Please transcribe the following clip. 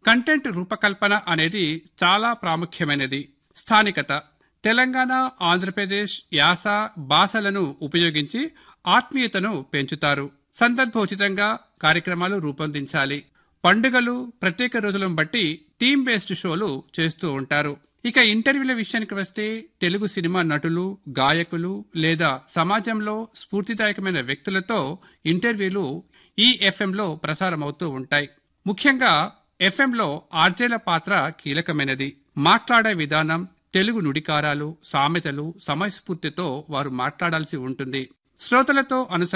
content రూపకల్పన అనేది చాలా ప్రాముఖ్యమైనది స్థానికత తెలంగాణ ఆంధ్రప్రదేశ్ యాస భాషలను ఉపయోగించి ఆత్మీయతను పెంచుతారు సందర్భోచితంగా కార్యక్రమాలు రూపొందించాలి పండుగలు ప్రత్యేక రోజులను బట్టి టీమ్ బేస్డ్ షోలు చేస్తూ ఉంటారు ఇక ఇంటర్వ్యూల విషయానికి వస్తే తెలుగు సినిమా నటులు గాయకులు లేదా సమాజంలో స్ఫూర్తిదాయకమైన వ్యక్తులతో ఇంటర్వ్యూలు ఈ ఎఫ్ఎంలో ప్రసారమవుతూ ఉంటాయి ముఖ్యంగా ఎఫ్ఎంలో ఆర్జేల పాత్ర కీలకమైనది మాట్లాడే విధానం తెలుగు నుడికారాలు సామెతలు సమయస్ఫూర్తితో వారు మాట్లాడాల్సి ఉంటుంది శ్రోతలతో అనుస